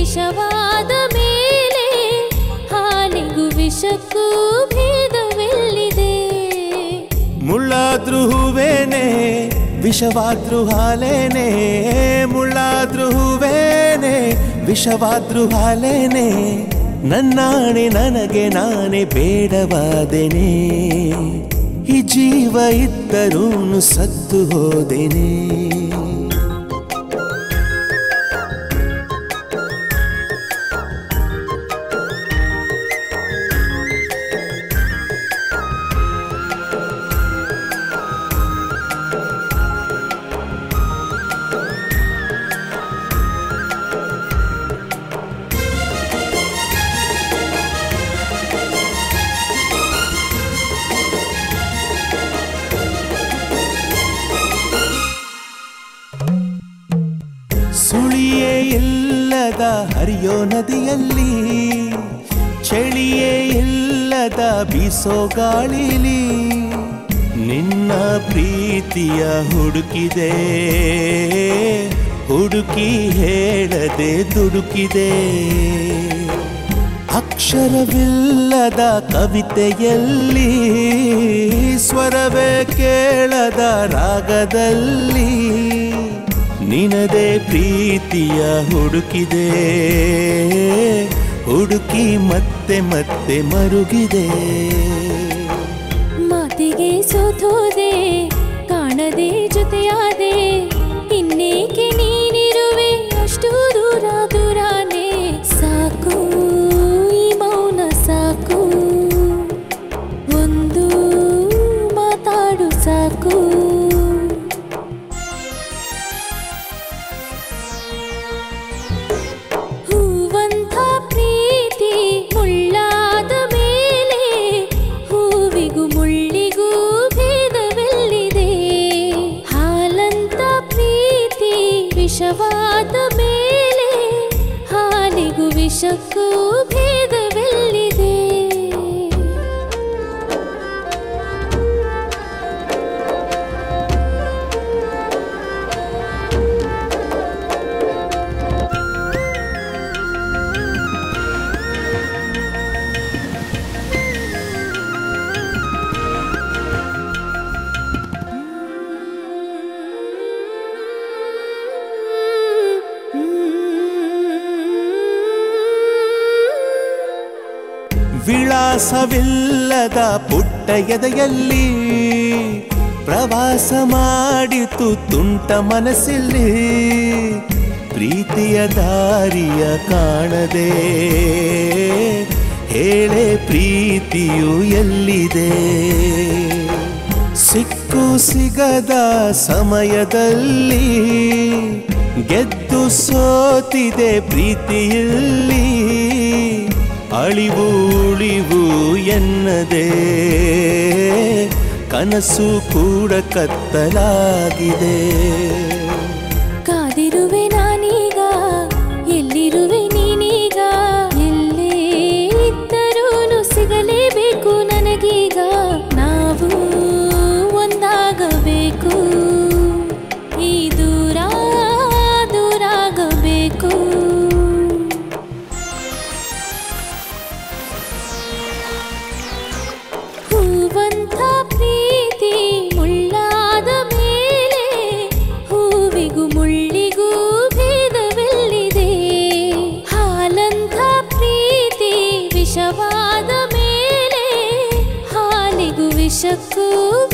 ವಿಷವಾದ ಮೇಲೆ ಹಾಲಿಗೂ ವಿಷಕ್ಕೂ ಭೇದವೆಲ್ಲಿದೆ ಮುಳ್ಳಾದ್ರೂ ಹೂವೇನೆ ವಿಷವಾದ್ರೂ ಹಾಲೇನೆ ಮುಳ್ಳಾದ್ರೂ ಹೂವೇನೆ ವಿಷವಾದ್ರೂ ಹಾಲೇನೆ ನನ್ನಾಣೆ ನನಗೆ ನಾನೇ ಬೇಡವಾದೆನೆ ಈ ಜೀವ ಇದ್ದರೂ ಸತ್ತು ಹೋದೆನೆ ಸುಳಿಯೇ ಇಲ್ಲದ ಹರಿಯೋ ನದಿಯಲ್ಲಿ ಚಳಿಯೇ ಇಲ್ಲದ ಬೀಸೋ ಗಾಳಿಲಿ ನಿನ್ನ ಪ್ರೀತಿಯ ಹುಡುಕಿದೆ ಹುಡುಕಿ ಹೇಳದೆ ದುಡುಕಿದೆ ಅಕ್ಷರವಿಲ್ಲದ ಕವಿತೆಯಲ್ಲಿ ಸ್ವರವೇ ಕೇಳದ ರಾಗದಲ್ಲಿ ನಿನದೇ ಪ್ರೀತಿಯ ಹುಡುಕಿದೆ ಹುಡುಕಿ ಮತ್ತೆ ಮತ್ತೆ ಮರುಗಿದೆ ಮಾತಿಗೆ ಸೋತೋದೆ ಕಾಣದೆ ಜೊತೆಯಾದೆ ಇನ್ನೇಕೆ ನೀನಿರುವೆ ಅಷ್ಟು ದೂರ ದೂರಾನೆ ಸಾಕು ಈ ಮೌನ ಸಾಕು ಒಂದು ಮಾತಾಡು ಸಾಕು ಹೂವಂಥ ಪ್ರೀತಿ ಮುಳ್ಳಾದ ಮೇಲೆ ಹೂವಿಗೂ ಮುಳ್ಳಿಗೂ ಭೇದವೆಲ್ಲಿದೆ ಹಾಲಂತ ಪ್ರೀತಿ ವಿಷವಾದ ಮೇಲೆ ಹಾಲಿಗೂ ವಿಷಕ್ಕೂ ಭೇದವೆಲ್ಲಿದೆ ವಿಳಾಸವಿಲ್ಲದ ಪುಟ್ಟ ಎದೆಯಲ್ಲಿ ಪ್ರವಾಸ ಮಾಡಿತು ತುಂಟ ಮನಸ್ಸಲ್ಲಿ ಪ್ರೀತಿಯ ದಾರಿಯ ಕಾಣದೆ ಹೇಳೆ ಪ್ರೀತಿಯು ಎಲ್ಲಿದೆ ಸಿಕ್ಕು ಸಿಗದ ಸಮಯದಲ್ಲಿ ಗೆದ್ದು ಸೋತಿದೆ ಪ್ರೀತಿಯಲ್ಲಿ ಅಳಿವು ಉಳಿವು ಎನ್ನದೆ ಕನಸು ಕೂಡ ಕತ್ತಲಾಗಿದೆ ಕಾದಿರುವೆ ನಾನೀಗ ಎಲ್ಲಿರುವೆ ನೀನೀಗ ಎಲ್ಲೇ ಇದ್ದರೂನು ಸಿಗಲೇಬೇಕು ನನಗೀಗ ನಾವು ಒಂದಾಗಬೇಕು ಈ ದೂರ ದೂರಾಗಬೇಕು ಹೂವಂಥ ಪ್ರೀತಿ ಮುಳ್ಳಾದ ಮೇಲೆ ಹೂವಿಗೂ ಮುಳ್ಳಿಗೂ ಭೇದವೆಲ್ಲಿದೆ ಹಾಲಂಥ ಪ್ರೀತಿ ವಿಷವಾದ ಮೇಲೆ ಹಾಲಿಗೂ ವಿಷಕ್ಕೂ